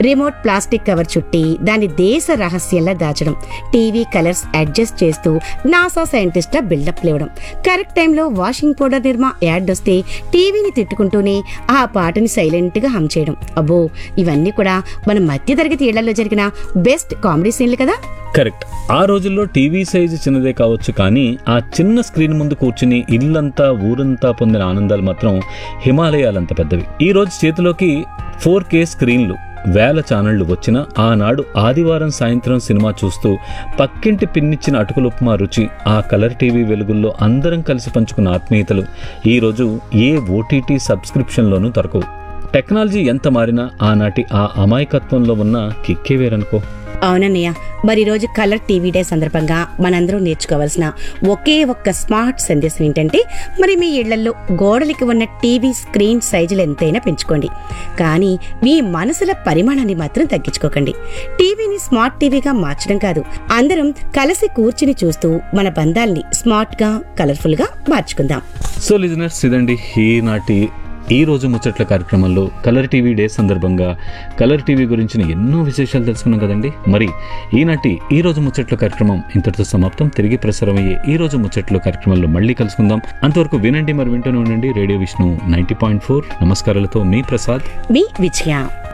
remote plastic cover చుట్టి దాని దేశ రహస్యంలా దాచడం టీవీ కలర్స్ అడ్జస్ట్ చేస్తూ నాసా సైంటిస్ట్ల బిల్డప్ లేవడం కరెక్ట్ టైంలో వాషింగ్ పౌడర్ నిర్మా యాడ్ వస్తే టీవీని తిట్టుకుంటూనే ఆ పాటని సైలెంట్ గా హమ్ చేయడం అబ్బో ఇవన్నీ కూడా మన మధ్యతరగతి ఇళ్లలో జరిగిన బెస్ట్ కామెడీ సీన్లు కదా కరెక్ట్ ఆ రోజుల్లో టీవీ సైజు చిన్నదే కావచ్చు కానీ ఆ చిన్న స్క్రీన్ ముందు కూర్చుని ఇల్లంతా ఊరంతా పొందిన ఆనందాలు మాత్రం హిమాలయాలంత పెద్దవి ఈ రోజు చేతిలోకి ఫోర్ కే స్క్రీన్లు వేల ఛానళ్లు వచ్చిన ఆనాడు ఆదివారం సాయంత్రం సినిమా చూస్తూ పక్కింటి పిన్నిచ్చిన అటుకుల ఉప్మా రుచి ఆ కలర్ టీవీ వెలుగుల్లో అందరం కలిసి పంచుకున్న ఆత్మీయతలు ఈరోజు ఏ ఓటీటీ సబ్స్క్రిప్షన్లోనూ దొరకవు టెక్నాలజీ ఎంత మారినా ఆనాటి ఆ అమాయకత్వంలో ఉన్న కిక్కే వేరనుకో అవునన్నయ్య మరి ఈ రోజు కలర్ టీవీ డే సందర్భంగా మనందరం నేర్చుకోవాల్సిన ఒకే ఒక్క స్మార్ట్ సందేశం ఏంటంటే మరి మీ ఇళ్లలో గోడలికి ఉన్న టీవీ స్క్రీన్ సైజులు ఎంతైనా పెంచుకోండి కానీ మీ మనసుల పరిమాణాన్ని మాత్రం తగ్గించుకోకండి టీవీని స్మార్ట్ టీవీగా మార్చడం కాదు అందరం కలిసి కూర్చుని చూస్తూ మన బంధాల్ని స్మార్ట్ గా కలర్ఫుల్ గా మార్చుకుందాం సో లిజనర్స్ ఇదండి ఈనాటి ఈ రోజు ముచ్చట్ల కార్యక్రమంలో కలర్ టీవీ డే సందర్భంగా కలర్ టీవీ గురించిన ఎన్నో విశేషాలు తెలుసుకున్నాం కదండి మరి ఈనాటి ఈ రోజు ముచ్చట్ల కార్యక్రమం ఇంతటితో సమాప్తం తిరిగి ప్రసారం అయ్యే ఈ రోజు ముచ్చట్ల కార్యక్రమంలో మళ్ళీ కలుసుకుందాం అంతవరకు వినండి మరి వింటూనే ఉండండి radio Vishnu ninety point four నమస్కారాలతో మీ ప్రసాద్ మీ విజయ